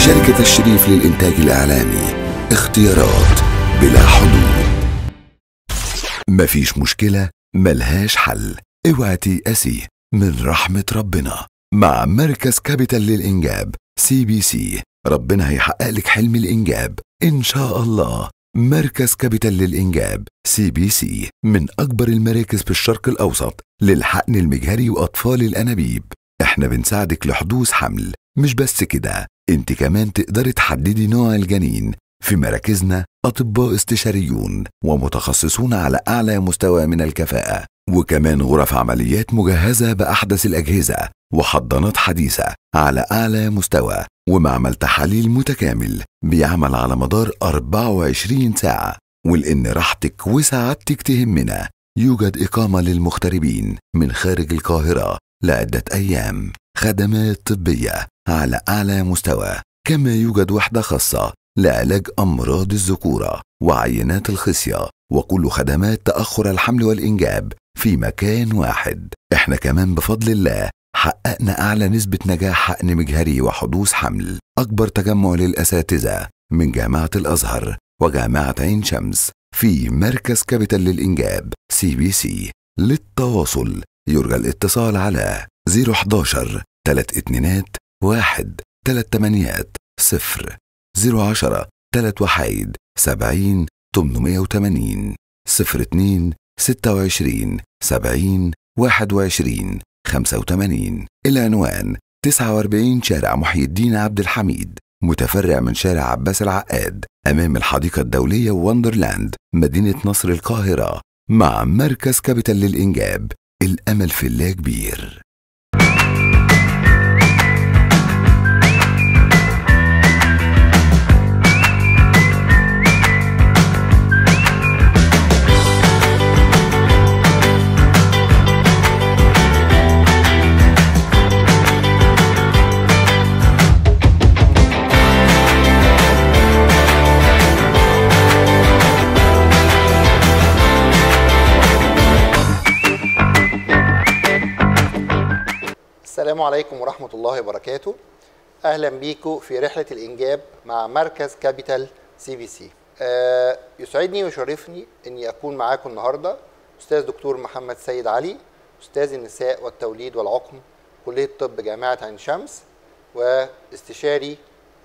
شركة الشريف للإنتاج الإعلامي اختيارات بلا حدود مفيش مشكلة ملهاش حل اوعى تيأسي من رحمة ربنا مع مركز كابيتال للإنجاب سي بي سي ربنا هيحقق لك حلم الإنجاب إن شاء الله مركز كابيتال للإنجاب سي بي سي من أكبر المراكز في الشرق الأوسط للحقن المجهري وأطفال الأنابيب احنا بنساعدك لحدوث حمل مش بس كده انت كمان تقدري تحددي نوع الجنين في مراكزنا أطباء استشاريون ومتخصصون على أعلى مستوى من الكفاءة وكمان غرف عمليات مجهزة بأحدث الأجهزة وحضانات حديثة على أعلى مستوى ومعمل تحاليل متكامل بيعمل على مدار 24 ساعة ولأن راحتك وسعادتك تهمنا يوجد إقامة للمغتربين من خارج القاهرة لعدة أيام خدمات طبية على أعلى مستوى كما يوجد وحدة خاصة لعلاج أمراض الذكورة وعينات الخصية وكل خدمات تأخر الحمل والإنجاب في مكان واحد احنا كمان بفضل الله حققنا أعلى نسبة نجاح حقن مجهري وحدوث حمل أكبر تجمع للأساتذة من جامعة الأزهر وجامعة عين شمس في مركز كابيتال للإنجاب سي بي سي للتواصل يرجى الاتصال على 011 3 اتنينات واحد تلات تمانيات صفر 010 تلات وحيد سبعين تمنمية وتمانين صفر اتنين ستة وعشرين سبعين واحد وعشرين خمسة وتمانين العنوان تسعة واربعين شارع محي الدين عبد الحميد متفرع من شارع عباس العقاد أمام الحديقة الدولية وندرلاند مدينة نصر القاهرة مع مركز كابيتال للإنجاب الأمل في الله كبير السلام عليكم ورحمة الله وبركاته أهلا بيكم في رحلة الإنجاب مع مركز كابيتال سي بي سي آه يسعدني ويشرفني أني أكون معاكم النهاردة أستاذ دكتور محمد سيد علي أستاذ النساء والتوليد والعقم كلية طب جامعة عين شمس واستشاري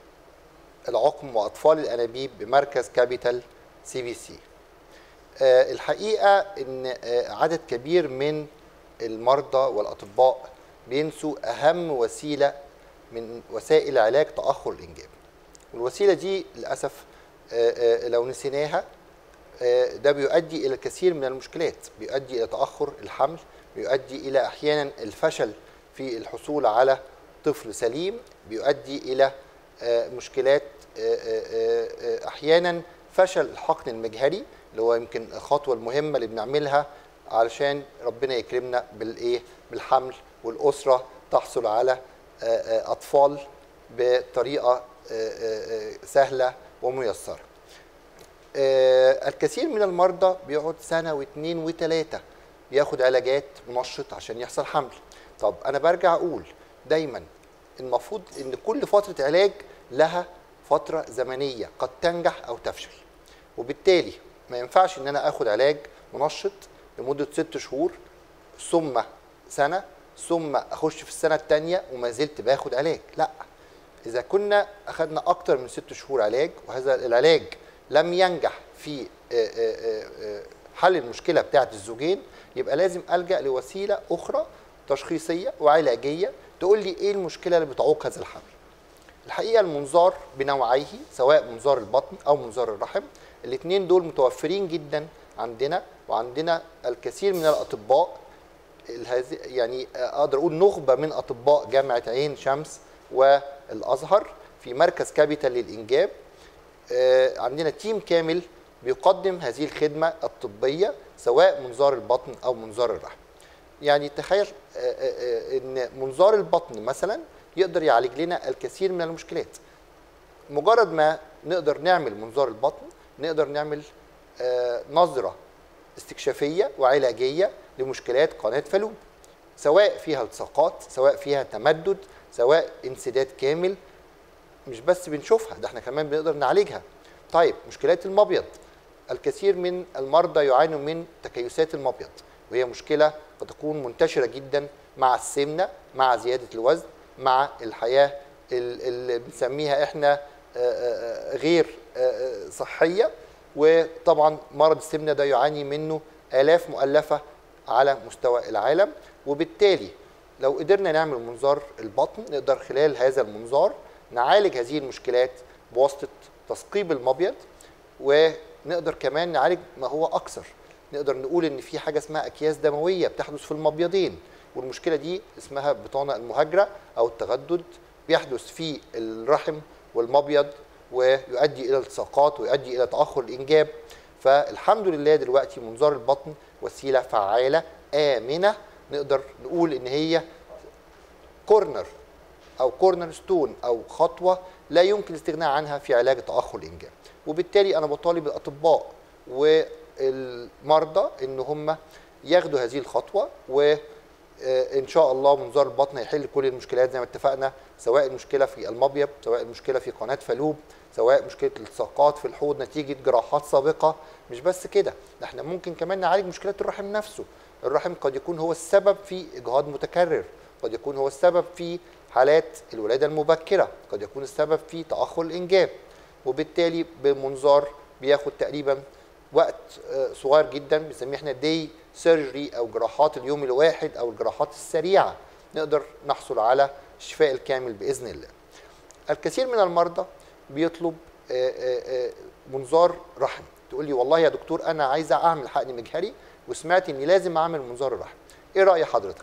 العقم وأطفال الأنابيب بمركز كابيتال سي بي سي آه الحقيقة أن آه عدد كبير من المرضى والأطباء بينسوا أهم وسيلة من وسائل علاج تأخر الإنجاب والوسيلة دي للأسف آه، آه، لو نسيناها آه، ده بيؤدي إلى الكثير من المشكلات بيؤدي إلى تأخر الحمل بيؤدي إلى أحيانا الفشل في الحصول على طفل سليم بيؤدي إلى آه، مشكلات آه، آه، آه، أحيانا فشل الحقن المجهري اللي هو يمكن الخطوة المهمة اللي بنعملها علشان ربنا يكرمنا بالايه بالحمل والاسره تحصل على آه، آه، اطفال بطريقه آه، آه، آه، سهله وميسره. آه، الكثير من المرضى بيقعد سنه واثنين وثلاثه بياخد علاجات منشط عشان يحصل حمل. طب انا برجع اقول دايما المفروض ان كل فتره علاج لها فتره زمنيه قد تنجح او تفشل. وبالتالي ما ينفعش ان انا اخد علاج منشط لمده ست شهور ثم سنه ثم اخش في السنه الثانيه وما زلت باخد علاج لا اذا كنا اخذنا اكتر من ست شهور علاج وهذا العلاج لم ينجح في آه، آه، آه، حل المشكله بتاعه الزوجين يبقى لازم الجا لوسيله اخرى تشخيصيه وعلاجيه تقول لي ايه المشكله اللي بتعوق هذا الحمل الحقيقه المنظار بنوعيه سواء منظار البطن او منظار الرحم الاثنين دول متوفرين جدا عندنا وعندنا الكثير من الاطباء الهذ- يعني اقدر اقول نخبه من اطباء جامعه عين شمس والازهر في مركز كابيتال للانجاب آه، عندنا تيم كامل بيقدم هذه الخدمه الطبيه سواء منظار البطن او منظار الرحم يعني تخيل آه، آه، آه، ان منظار البطن مثلا يقدر يعالج لنا الكثير من المشكلات مجرد ما نقدر نعمل منظار البطن نقدر نعمل آه، نظرة استكشافية وعلاجية لمشكلات قناة فالوب سواء فيها التصاقات سواء فيها تمدد سواء انسداد كامل مش بس بنشوفها ده احنا كمان بنقدر نعالجها طيب مشكلات المبيض الكثير من المرضى يعانوا من تكيسات المبيض وهي مشكله قد تكون منتشره جدا مع السمنه مع زياده الوزن مع الحياه ال- اللي بنسميها احنا آه، آه، غير آه، صحيه وطبعا مرض السمنه ده يعاني منه الاف مؤلفه على مستوى العالم وبالتالي لو قدرنا نعمل منظار البطن نقدر خلال هذا المنظار نعالج هذه المشكلات بواسطه تثقيب المبيض ونقدر كمان نعالج ما هو اكثر نقدر نقول ان في حاجه اسمها اكياس دمويه بتحدث في المبيضين والمشكله دي اسمها البطانه المهاجره او التغدد بيحدث في الرحم والمبيض ويؤدي الى التصاقات ويؤدي الى تاخر الانجاب فالحمد لله دلوقتي منظار البطن وسيله فعاله امنه نقدر نقول ان هي كورنر او كورنر ستون او خطوه لا يمكن الاستغناء عنها في علاج تاخر الانجاب وبالتالي انا بطالب الاطباء والمرضى ان هم ياخدوا هذه الخطوه وان شاء الله منظار البطن هيحل كل المشكلات زي ما اتفقنا سواء المشكله في المبيض سواء المشكله في قناه فالوب سواء مشكله الالتصاقات في الحوض نتيجه جراحات سابقه مش بس كده ده احنا ممكن كمان نعالج مشكلات الرحم نفسه الرحم قد يكون هو السبب في اجهاض متكرر قد يكون هو السبب في حالات الولاده المبكره قد يكون السبب في تاخر الانجاب وبالتالي بمنظار بياخد تقريبا وقت آه، صغير جدا بنسميه احنا دي سيرجري او جراحات اليوم الواحد او الجراحات السريعه نقدر نحصل على الشفاء الكامل باذن الله. الكثير من المرضى بيطلب آه، آه، آه، منظار رحم تقول لي والله يا دكتور انا عايزه اعمل حقن مجهري وسمعت اني لازم اعمل منظار الرحم ايه راي حضرتك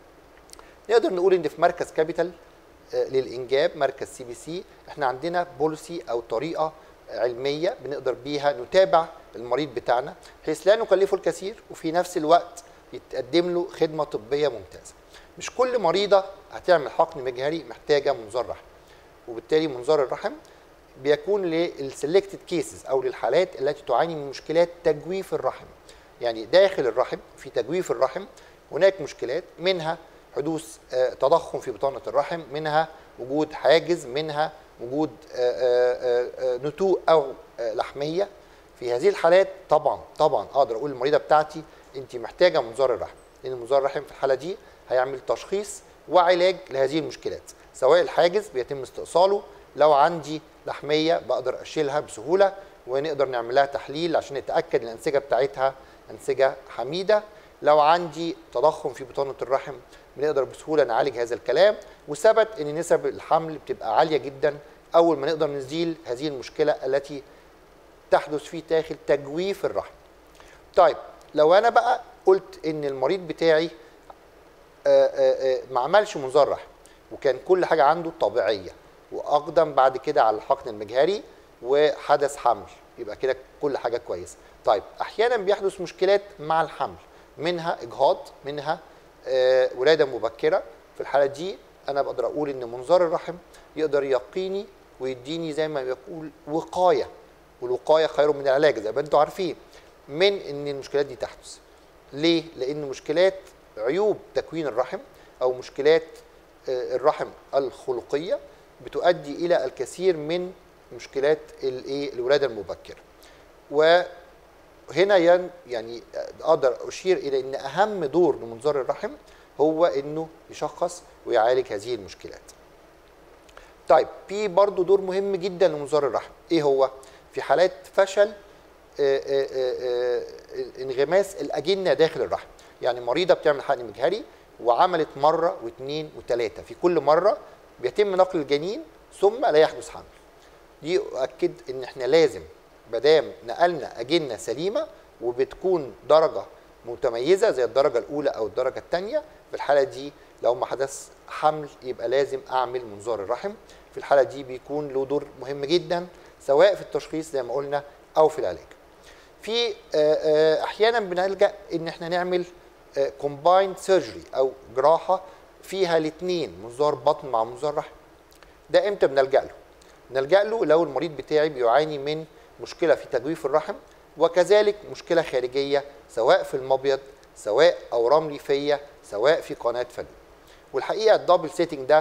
نقدر نقول ان في مركز كابيتال آه، للانجاب مركز سي بي سي احنا عندنا بوليسي او طريقه علميه بنقدر بيها نتابع المريض بتاعنا بحيث لا نكلفه الكثير وفي نفس الوقت يتقدم له خدمه طبيه ممتازه مش كل مريضه هتعمل حقن مجهري محتاجه منظار رحم وبالتالي منظار الرحم بيكون للسلكتد كيسز او للحالات التي تعاني من مشكلات تجويف الرحم يعني داخل الرحم في تجويف الرحم هناك مشكلات منها حدوث آه، تضخم في بطانه الرحم منها وجود حاجز منها وجود آه، آه، آه، نتوء او آه، لحميه في هذه الحالات طبعا طبعا اقدر اقول للمريضه بتاعتي انت محتاجه منظار الرحم لان منظار الرحم في الحاله دي هيعمل تشخيص وعلاج لهذه المشكلات سواء الحاجز بيتم استئصاله لو عندي لحميه بقدر اشيلها بسهوله ونقدر نعمل لها تحليل عشان نتاكد ان الانسجه بتاعتها انسجه حميده لو عندي تضخم في بطانه الرحم بنقدر بسهوله نعالج هذا الكلام وثبت ان نسب الحمل بتبقى عاليه جدا اول ما نقدر نزيل هذه المشكله التي تحدث في داخل تجويف الرحم. طيب لو انا بقى قلت ان المريض بتاعي آه، آه، آه، ما عملش منظار رحم وكان كل حاجه عنده طبيعيه واقدم بعد كده على الحقن المجهري وحدث حمل يبقى كده كل حاجه كويسه. طيب احيانا بيحدث مشكلات مع الحمل منها اجهاض منها آه، ولاده مبكره في الحاله دي انا بقدر اقول ان منظار الرحم يقدر يقيني ويديني زي ما بيقول وقايه والوقايه خير من العلاج زي ما انتم عارفين من ان المشكلات دي تحدث. ليه؟ لان مشكلات عيوب تكوين الرحم او مشكلات آه، الرحم الخلقيه بتؤدي الى الكثير من مشكلات الايه الولاده المبكره. وهنا ين- يعني اقدر اشير الى ان اهم دور لمنظار الرحم هو انه يشخص ويعالج هذه المشكلات. طيب في برضه دور مهم جدا لمنظار الرحم ايه هو في حالات فشل آه، آه، آه، آه، انغماس الاجنه داخل الرحم يعني مريضه بتعمل حقن مجهري وعملت مره واثنين وثلاثه في كل مره بيتم نقل الجنين ثم لا يحدث حمل دي اؤكد ان احنا لازم مادام نقلنا اجنه سليمه وبتكون درجه متميزه زي الدرجه الاولى او الدرجه الثانيه في الحاله دي لو ما حدث حمل يبقى لازم اعمل منظار الرحم في الحاله دي بيكون له دور مهم جدا سواء في التشخيص زي ما قلنا او في العلاج في آه، آه، احيانا بنلجا ان احنا نعمل كومبايند سيرجري او جراحه فيها الاثنين منظار بطن مع منظار رحم ده امتى بنلجا له نلجا له لو المريض بتاعي بيعاني من مشكله في تجويف الرحم وكذلك مشكله خارجيه سواء في المبيض سواء اورام ليفيه سواء في قناه فالوب والحقيقه الدبل سيتنج ده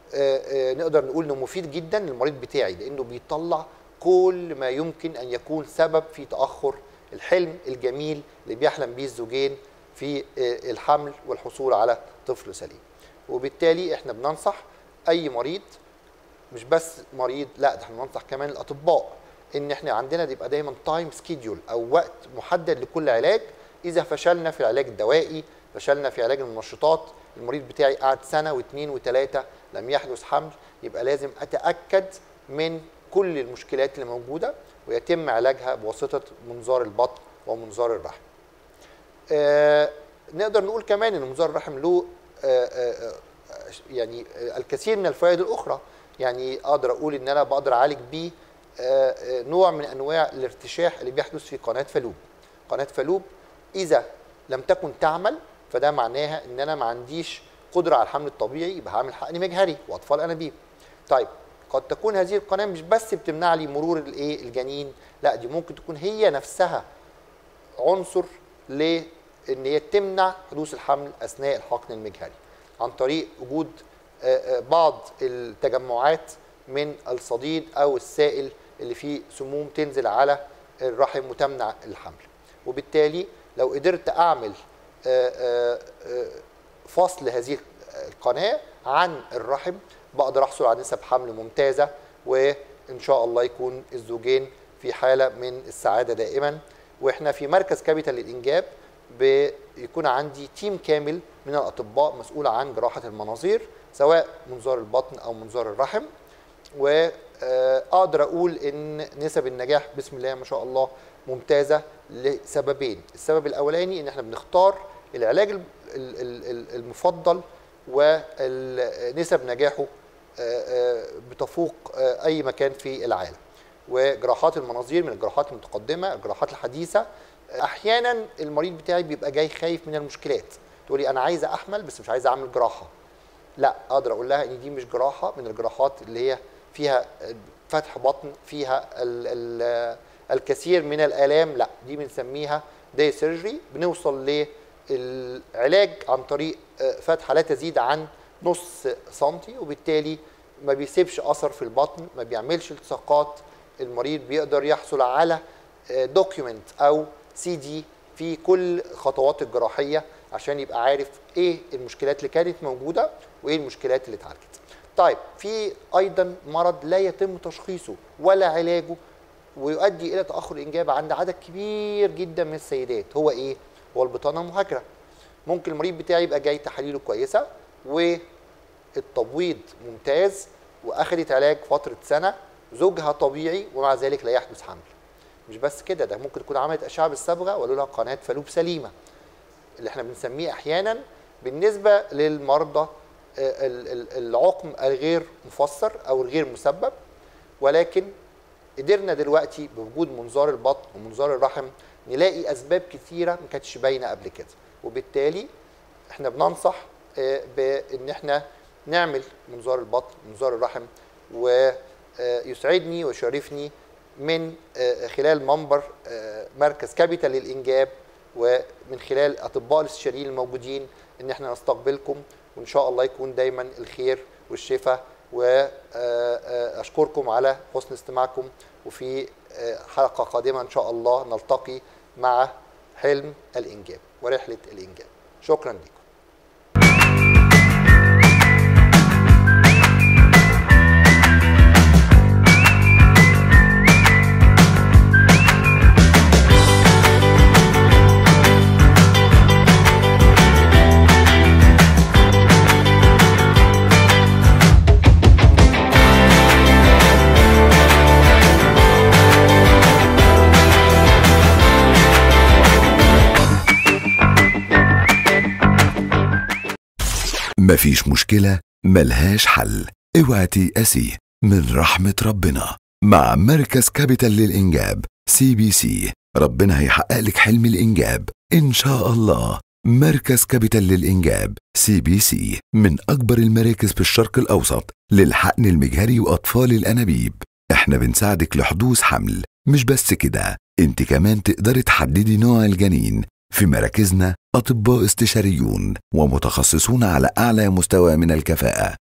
آه، آه، نقدر نقول انه مفيد جدا للمريض بتاعي لانه بيطلع كل ما يمكن ان يكون سبب في تاخر الحلم الجميل اللي بيحلم بيه الزوجين في آه، الحمل والحصول على طفل سليم وبالتالي احنا بننصح اي مريض مش بس مريض لا ده احنا بننصح كمان الاطباء ان احنا عندنا يبقى دايما تايم سكيدول او وقت محدد لكل علاج اذا فشلنا في العلاج الدوائي فشلنا في علاج المنشطات المريض بتاعي قعد سنه واثنين وثلاثه لم يحدث حمل يبقى لازم اتاكد من كل المشكلات اللي موجوده ويتم علاجها بواسطه منظار البطن ومنظار الرحم. آه نقدر نقول كمان ان منظار الرحم له آه آه آه، يعني آه الكثير من الفوائد الاخرى يعني اقدر اقول ان انا بقدر اعالج بيه آه، آه، نوع من انواع الارتشاح اللي بيحدث في قناه فالوب. قناه فالوب اذا لم تكن تعمل فده معناها ان انا ما عنديش قدره على الحمل الطبيعي يبقى هعمل حقن مجهري واطفال انابيب. طيب قد تكون هذه القناه مش بس بتمنع لي مرور الايه الجنين لا دي ممكن تكون هي نفسها عنصر لان هي تمنع حدوث الحمل اثناء الحقن المجهري عن طريق وجود آه، آه، بعض التجمعات من الصديد او السائل اللي فيه سموم تنزل على الرحم وتمنع الحمل وبالتالي لو قدرت اعمل آه، آه، آه، فصل هذه القناه عن الرحم بقدر احصل على نسب حمل ممتازه وان شاء الله يكون الزوجين في حاله من السعاده دائما واحنا في مركز كابيتال للانجاب بيكون عندي تيم كامل من الاطباء مسؤول عن جراحه المناظير سواء منظار البطن او منظار الرحم واقدر اقول ان نسب النجاح بسم الله ما شاء الله ممتازه لسببين السبب الاولاني ان احنا بنختار العلاج ال- ال- ال- ال- المفضل ونسب نجاحه آه، آه، بتفوق آه، اي مكان في العالم وجراحات المناظير من الجراحات المتقدمه الجراحات الحديثه احيانا المريض بتاعي بيبقى جاي خايف من المشكلات تقولي انا عايزه احمل بس مش عايزه اعمل جراحه لا اقدر اقول لها ان دي مش جراحه من الجراحات اللي هي فيها فتح بطن فيها ال ال الكثير من الالام لا دي بنسميها داي سيرجري بنوصل للعلاج عن طريق فتحه لا تزيد عن نص سنتي وبالتالي ما بيسيبش اثر في البطن ما بيعملش التصاقات المريض بيقدر يحصل على دوكيومنت او سي دي في كل خطوات الجراحيه عشان يبقى عارف ايه المشكلات اللي كانت موجوده وايه المشكلات اللي اتعالجت. طيب في ايضا مرض لا يتم تشخيصه ولا علاجه ويؤدي الى تاخر الانجاب عند عدد كبير جدا من السيدات هو ايه؟ هو البطانه المهاجره. ممكن المريض بتاعي يبقى جاي تحاليله كويسه والتبويض ممتاز واخدت علاج فتره سنه زوجها طبيعي ومع ذلك لا يحدث حمل. مش بس كده ده ممكن تكون عملت اشعه بالصبغه وقالوا لها قناه فالوب سليمه. اللي احنا بنسميه احيانا بالنسبه للمرضى آه، ال- ال- العقم الغير مفسر او الغير مسبب ولكن قدرنا دلوقتي بوجود منظار البطن ومنظار الرحم نلاقي اسباب كثيره ما كانتش باينه قبل كده وبالتالي احنا بننصح آه، بان احنا نعمل منظار البطن منظار الرحم ويسعدني ويشرفني من آه، خلال منبر آه، مركز كابيتال للانجاب ومن خلال اطباء الاستشاريين الموجودين ان احنا نستقبلكم وان شاء الله يكون دايما الخير والشفاء واشكركم على حسن استماعكم وفي آه، حلقه قادمه ان شاء الله نلتقي مع حلم الانجاب ورحله الانجاب شكرا لكم مفيش مشكلة ملهاش حل اوعى تيأسي من رحمة ربنا مع مركز كابيتال للإنجاب سي بي سي ربنا هيحقق لك حلم الإنجاب إن شاء الله مركز كابيتال للإنجاب سي بي سي من أكبر المراكز في الشرق الأوسط للحقن المجهري وأطفال الأنابيب احنا بنساعدك لحدوث حمل مش بس كده انت كمان تقدري تحددي نوع الجنين في مراكزنا أطباء استشاريون ومتخصصون على أعلى مستوى من الكفاءة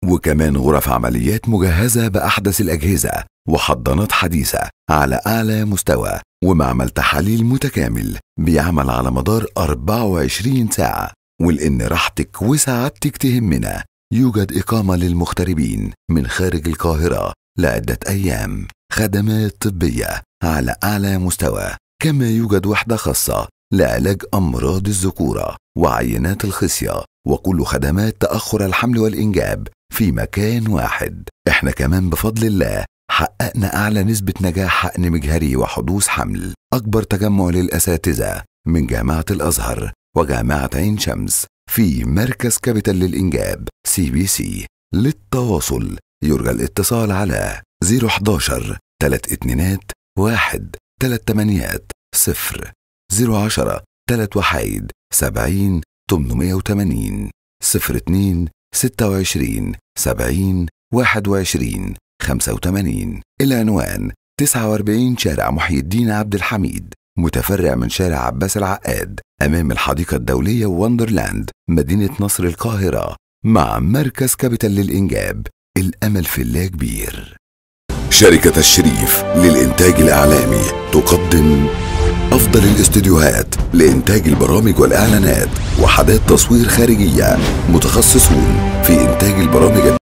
وكمان غرف عمليات مجهزة بأحدث الأجهزة وحضانات حديثة على أعلى مستوى ومعمل تحاليل متكامل بيعمل على مدار 24 ساعة ولأن راحتك وسعادتك تهمنا يوجد إقامة للمغتربين من خارج القاهرة لعدة أيام خدمات طبية على أعلى مستوى كما يوجد وحدة خاصة لعلاج أمراض الذكورة وعينات الخصية وكل خدمات تأخر الحمل والإنجاب في مكان واحد احنا كمان بفضل الله حققنا أعلى نسبة نجاح حقن مجهري وحدوث حمل أكبر تجمع للأساتذة من جامعة الأزهر وجامعة عين شمس في مركز كابيتال للإنجاب سي بي سي للتواصل يرجى الاتصال على 011 3 اتنينات واحد تلات تمانيات صفر 010 تلات وحيد سبعين تمنمية وتمانين صفر اتنين ستة وعشرين سبعين واحد وعشرين خمسة وتمانين العنوان تسعة واربعين شارع محي الدين عبد الحميد متفرع من شارع عباس العقاد أمام الحديقة الدولية وندرلاند مدينة نصر القاهرة مع مركز كابيتال للإنجاب الأمل في الله كبير شركة الشريف للإنتاج الإعلامي تقدم أفضل الاستديوهات لإنتاج البرامج والإعلانات وحدات تصوير خارجية متخصصون في إنتاج البرامج